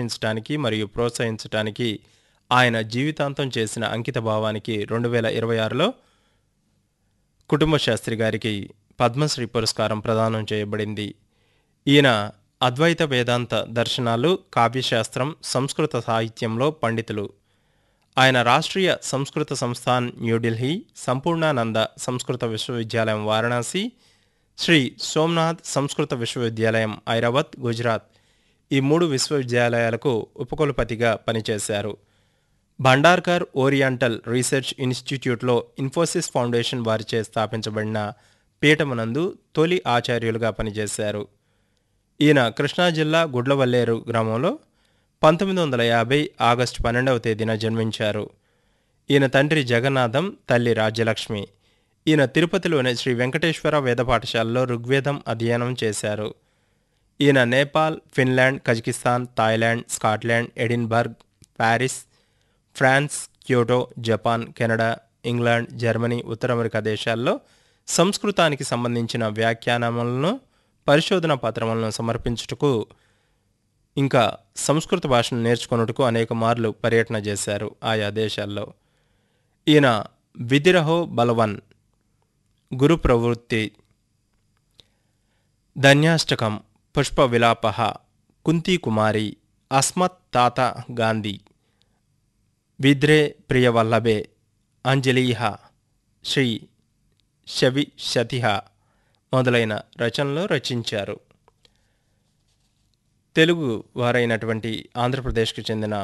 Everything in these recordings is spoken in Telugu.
నేర్పించడానికి మరియు ప్రోత్సహించడానికి ఆయన జీవితాంతం చేసిన అంకిత భావానికి రెండు వేల ఇరవై ఆరులో కుటుంబ శాస్త్రి గారికి పద్మశ్రీ పురస్కారం ప్రదానం చేయబడింది ఈయన అద్వైత వేదాంత దర్శనాలు కావ్యశాస్త్రం సంస్కృత సాహిత్యంలో పండితులు ఆయన రాష్ట్రీయ సంస్కృత సంస్థాన్ న్యూఢిల్లీ సంపూర్ణానంద సంస్కృత విశ్వవిద్యాలయం వారణాసి శ్రీ సోమనాథ్ సంస్కృత విశ్వవిద్యాలయం ఐరావత్ గుజరాత్ ఈ మూడు విశ్వవిద్యాలయాలకు ఉపకులపతిగా పనిచేశారు భండార్కర్ ఓరియంటల్ రీసెర్చ్ ఇన్స్టిట్యూట్లో ఇన్ఫోసిస్ ఫౌండేషన్ వారిచే స్థాపించబడిన పీఠమునందు తొలి ఆచార్యులుగా పనిచేశారు ఈయన కృష్ణా జిల్లా గుడ్లవల్లేరు గ్రామంలో పంతొమ్మిది వందల యాభై ఆగస్టు పన్నెండవ తేదీన జన్మించారు ఈయన తండ్రి జగన్నాథం తల్లి రాజ్యలక్ష్మి ఈయన తిరుపతిలోని శ్రీ వెంకటేశ్వర వేద పాఠశాలలో ఋగ్వేదం అధ్యయనం చేశారు ఈయన Nepal Finland Kazakhstan Thailand Scotland Edinburgh Paris France Kyoto Japan Canada England Germany ఉత్తర అమెరికా దేశాల్లో సంస్కృతానికి సంబంధించిన వ్యాఖ్యానములను పరిశోధన పత్రములను సమర్పించుటకు ఇంకా సంస్కృత భాషను నేర్చుకొనుటకు అనేక మార్లు పర్యటన చేశారు ఆయా దేశాల్లో ఈయన విదిరహో బలవన్ గురు ప్రవృత్తి ధన్యాష్టకం పుష్ప విలాప కుంతీకుమారి అస్మత్ తాత గాంధీ విద్రే ప్రియవల్లభే అంజలీహ శ్రీ శవి శతిహ మొదలైన రచనలు రచించారు తెలుగు వారైనటువంటి ఆంధ్రప్రదేశ్కు చెందిన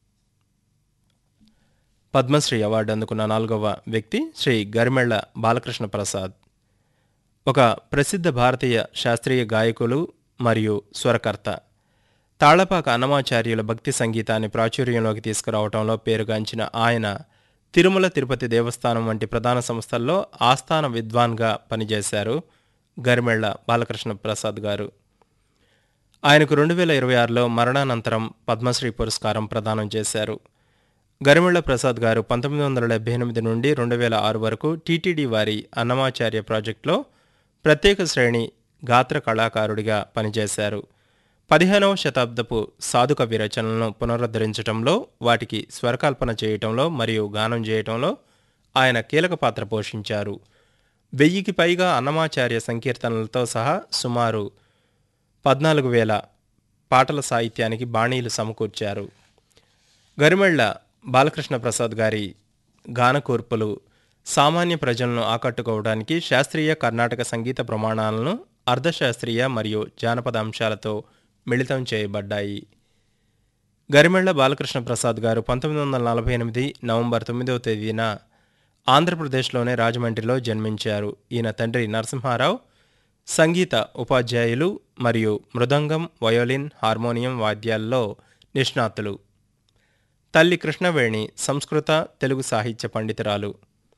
పద్మశ్రీ అవార్డు అందుకున్న నాలుగవ వ్యక్తి శ్రీ గరిమెళ్ల బాలకృష్ణ ప్రసాద్ ఒక ప్రసిద్ధ భారతీయ శాస్త్రీయ గాయకులు మరియు స్వరకర్త తాళపాక అన్నమాచార్యుల భక్తి సంగీతాన్ని ప్రాచుర్యంలోకి తీసుకురావడంలో పేరుగాంచిన ఆయన తిరుమల తిరుపతి దేవస్థానం వంటి ప్రధాన సంస్థల్లో ఆస్థాన విద్వాన్గా పనిచేశారు గరిమెళ్ల బాలకృష్ణ ప్రసాద్ గారు ఆయనకు రెండు వేల ఇరవై ఆరులో మరణానంతరం పద్మశ్రీ పురస్కారం ప్రదానం చేశారు గరిమెళ్ల ప్రసాద్ గారు పంతొమ్మిది వందల డెబ్బై ఎనిమిది నుండి రెండు వేల ఆరు వరకు టీటీడీ వారి అన్నమాచార్య ప్రాజెక్టులో ప్రత్యేక శ్రేణి గాత్ర కళాకారుడిగా పనిచేశారు పదిహేనవ శతాబ్దపు సాధుకవి రచనలను పునరుద్ధరించడంలో వాటికి స్వరకల్పన చేయటంలో మరియు గానం చేయటంలో ఆయన కీలక పాత్ర పోషించారు వెయ్యికి పైగా అన్నమాచార్య సంకీర్తనలతో సహా సుమారు పద్నాలుగు వేల పాటల సాహిత్యానికి బాణీలు సమకూర్చారు గరిమెళ్ల బాలకృష్ణ ప్రసాద్ గారి గానకూర్పులు సామాన్య ప్రజలను ఆకట్టుకోవడానికి శాస్త్రీయ కర్ణాటక సంగీత ప్రమాణాలను అర్ధశాస్త్రీయ మరియు జానపద అంశాలతో మిళితం చేయబడ్డాయి గరిమెళ్ల బాలకృష్ణ ప్రసాద్ గారు పంతొమ్మిది వందల నలభై ఎనిమిది నవంబర్ తొమ్మిదవ తేదీన ఆంధ్రప్రదేశ్లోని రాజమండ్రిలో జన్మించారు ఈయన తండ్రి నరసింహారావు సంగీత ఉపాధ్యాయులు మరియు మృదంగం వయోలిన్ హార్మోనియం వాద్యాల్లో నిష్ణాతులు తల్లి కృష్ణవేణి సంస్కృత తెలుగు సాహిత్య పండితురాలు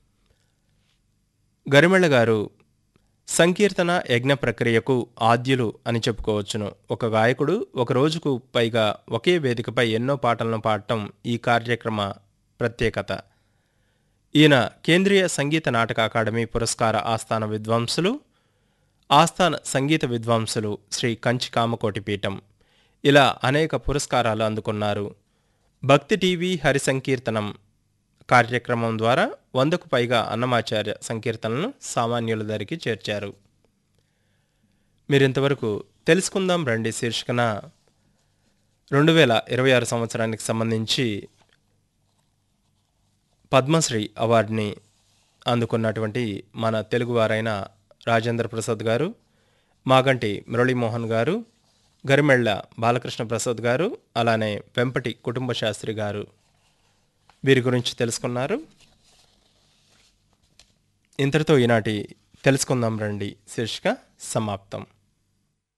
గరిమెళ్ళ గారు సంకీర్తన యజ్ఞ ప్రక్రియకు ఆద్యులు అని చెప్పుకోవచ్చును ఒక గాయకుడు ఒక రోజుకు పైగా ఒకే వేదికపై ఎన్నో పాటలను పాడటం ఈ కార్యక్రమ ప్రత్యేకత ఈయన కేంద్రీయ సంగీత నాటక అకాడమీ పురస్కార ఆస్థాన విద్వాంసులు ఆస్థాన సంగీత విద్వాంసులు శ్రీ కంచి కామకోటి పీఠం ఇలా అనేక పురస్కారాలు అందుకున్నారు భక్తి టీవీ హరి సంకీర్తనం కార్యక్రమం ద్వారా వందకు పైగా అన్నమాచార్య సంకీర్తనలను సామాన్యుల దరికి చేర్చారు మీరింతవరకు తెలుసుకుందాం రండి శీర్షికన రెండు వేల ఇరవై ఆరు సంవత్సరానికి సంబంధించి పద్మశ్రీ అవార్డుని అందుకున్నటువంటి మన తెలుగువారైన రాజేంద్ర ప్రసాద్ గారు మాగంటి మురళీమోహన్ గారు గరిమెళ్ళ బాలకృష్ణ ప్రసాద్ గారు అలానే వెంపటి కుటుంబ శాస్త్రి గారు వీరి గురించి తెలుసుకున్నారు ఇంతటితో ఈనాటి తెలుసుకుందాం రండి శీర్షిక సమాప్తం